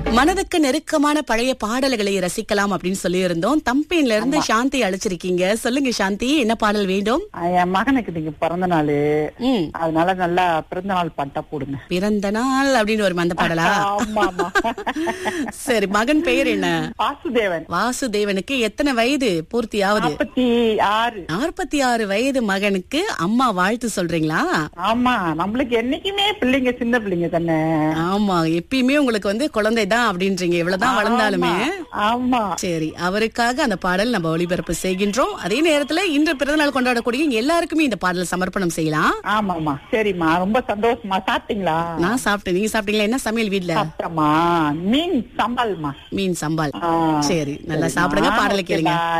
மனதுக்கு நெருக்கமான பழைய பாடல்களை ரசிக்கலாம் அப்படின்னு சொல்லி இருந்தோம் தம்பேன்ல இருந்து சாந்தி அழைச்சிருக்கீங்க சொல்லுங்க சாந்தி என்ன பாடல் வேண்டும் ஆஹ் என் மகனுக்கு நீங்க பிறந்த நாள் ம் அதனால நல்லா பிறந்த நாள் பட்டா போடுங்க பிறந்த நாள் அப்படின்னு வருமா அந்த பாடலா ஆமா ஆமா சரி மகன் பெயர் என்ன வாசுதேவன் வாசுதேவனுக்கு எத்தனை வயது பூர்த்தியாவது நாற்பத்தி ஆறு நாற்பத்தி ஆறு வயது மகனுக்கு அம்மா வாழ்த்து சொல்றீங்களா ஆமா நம்மளுக்கு என்னைக்குமே பிள்ளைங்க சின்ன பிள்ளைங்க தானே ஆமா எப்பயுமே உங்களுக்கு வந்து குழந்தைதான் அப்படின்றீங்க இவ்வளவுதான் வளர்ந்தாலுமே ஆமா சரி அவருக்காக அந்த பாடல் நம்ம ஒளிபரப்பு செய்கின்றோம் அதே நேரத்துல இன்று பிறந்தநாள் கொண்டாடக்கூடிய எல்லாருக்குமே இந்த பாடல் சமர்ப்பணம் செய்யலாம் ஆமா ஆமா சரிம்மா ரொம்ப சந்தோஷமா சாப்பிட்டீங்களா நான் சாப்பிட்டேன் நீங்க சாப்பிட்டீங்களா என்ன சமையல் வீட்ல சாப்பிட்டமா மீன் சம்பால்மா மீன் சம்பால் ஆ. சரி நல்லா சாப்பிடுங்க பாடலை கேளுங்க ஓகேடா.